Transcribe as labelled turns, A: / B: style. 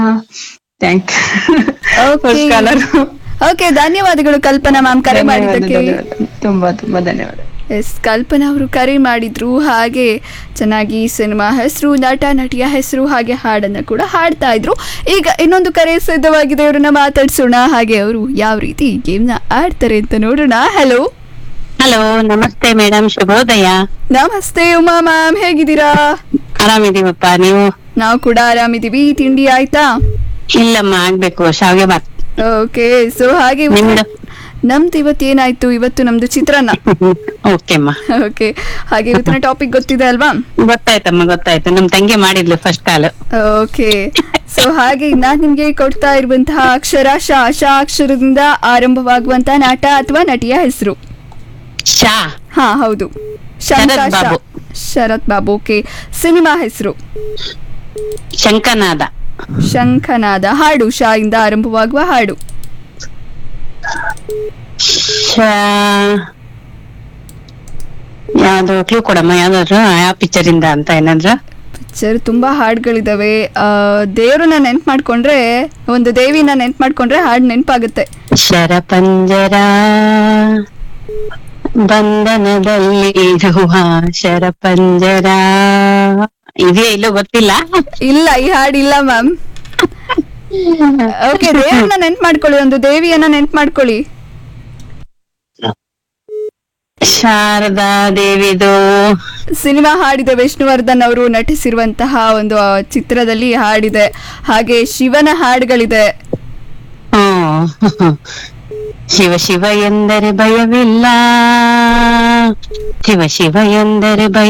A: Thank
B: Okay.
A: Collar
B: okay ಧನ್ಯವಾದಗಳು ಕಲ್ಪನಾ ma'am ಕರೆ ಮಾಡಿದ್ದಕ್ಕೆ
A: ತುಂಬಾ ತುಂಬಾ ಧನ್ಯವಾದ
B: ಎಸ್ ಕಲ್ಪನಾ ಅವರು ಕರೆ ಮಾಡಿದ್ರು ಹಾಗೆ ಚೆನ್ನಾಗಿ ಸಿನಿಮಾ ಹೆಸರು ನಟ ನಟಿಯ ಹೆಸರು ಹಾಗೆ ಹಾಡನ್ನ ಕೂಡ ಹಾಡ್ತಾ ಇದ್ರು ಈಗ ಇನ್ನೊಂದು ಕರೆ ಸಿದ್ಧವಾಗಿದೆ ಅವ್ರನ್ನ ಮಾತಾಡ್ಸೋಣ ಹಾಗೆ ಅವರು ಯಾವ ರೀತಿ ಗೇಮ್ನ ಆಡ್ತಾರೆ ಅಂತ ನೋಡೋಣ ಹಲೋ
C: ಹಲೋ ನಮಸ್ತೆ ಮೇಡಮ್ ಶುಭೋದಯ
B: ನಮಸ್ತೆ ಉಮಾ ಮ್ಯಾಮ್ ಹೇಗಿದ್ದೀರಾ
C: ಆರಾಮಿದೀವಪ್ಪ ನೀವು
B: ನಾವು ಕೂಡ ಆರಾಮಿದೀವಿ ತಿಂಡಿ ಆಯ್ತಾ
C: ಇಲ್ಲಮ್ಮ ಆಗ್ಬೇಕು ಶಾವಿಗೆ ಬಾತ್
B: ಓಕೆ ಸೊ ಹಾಗೆ
C: ನಿಮ್ದು
B: ನಮ್ದು ಇವತ್ತು ಏನಾಯ್ತು ಇವತ್ತು ನಮ್ದು ಚಿತ್ರಾನ್ನ
C: ಓಕೆ ಅಮ್ಮ
B: ಓಕೆ ಹಾಗೆ ಇವತ್ತಿನ ಟಾಪಿಕ್ ಗೊತ್ತಿದೆ ಅಲ್ವಾ
C: ಗೊತ್ತಾಯ್ತಮ್ಮ ಗೊತ್ತಾಯ್ತು ನಮ್ ತಂಗಿ ಮಾಡಿದ್ಲು ಫಸ್ಟ್ ಕಾಲ್
B: ಓಕೆ ಸೊ ಹಾಗೆ ನಾನ್ ನಿಮ್ಗೆ ಕೊಡ್ತಾ ಇರುವಂತಹ ಅಕ್ಷರ ಶ ಶ ಅಕ್ಷರದಿಂದ ಆರಂಭವಾಗುವಂತಹ ನಟ ಅಥವಾ ನಟಿಯ ಹೆಸರು
C: ಶಾ
B: ಹಾ ಹೌದು
C: ಶರತ್
B: ಶಂಕ ಶ.
C: ಬಾಬು.
B: ಶರತ್ ಬಾಬು ಓಕೆ ಸಿನಿಮಾ ಹೆಸರು
C: ಶಂಕನಾದ
B: ಶಂಖನಾದ ಹಾಡು ಶಾ ಇಂದ ಆರಂಭವಾಗುವ ಹಾಡು
C: ಶಾ ಯಾವ್ದು ಕ್ಲೂ ಕೊಡಮ್ಮ ಯಾವ್ದಾದ್ರು ಯಾವ ಪಿಕ್ಚರ್ ಇಂದ ಅಂತ ಏನಾದ್ರು
B: ಪಿಕ್ಚರ್ ತುಂಬಾ ಹಾಡುಗಳಿದಾವೆ ಆ, ದೇವ್ರನ್ನ ನೆನ್ಪು ಮಾಡ್ಕೊಂಡ್ರೆ ಒಂದು ದೇವಿನ ನೆನ್ಪು ಮಾಡ್ಕೊಂಡ್ರೆ ಹಾಡು ನೆನಪಾಗುತ್ತೆ
C: ಶರಪಂಜರ ಬಂಧನದಲ್ಲಿ ಇರುವ ಶರಪಂಜರ ಇದೆಯಾ ಇಲ್ಲೋ ಗೊತ್ತಿಲ್ಲ
B: ಇಲ್ಲ ಈ ಹಾಡು ಇಲ್ಲ ಮ್ಯಾಮ್ ಓಕೆ ದೇವ್ರನ್ನ ನೆನ್ಪು ಮಾಡ್ಕೊಳ್ಳಿ ಒಂದು ದೇವಿಯನ್ನ ನೆನ್ಪು ಮಾಡ್ಕೊಳ್ಳಿ
C: ಶಾರದಾ ದೇವಿದು
B: ಸಿನಿಮಾ ಹಾಡಿದೆ ವಿಷ್ಣುವರ್ಧನ್ ಅವರು ನಟಿಸಿರುವಂತಹ ಒಂದು ಆ, ಚಿತ್ರದಲ್ಲಿ ಹಾಡಿದೆ ಹಾಗೆ ಶಿವನ ಹಾಡುಗಳಿದೆ
C: ಹ್ಮ್. ಶಿವ ಶಿವ ಎಂದರೆ ಭಯವಿಲ್ಲ ಶಿವ ಶಿವ ಎಂದರೆ ಭಯ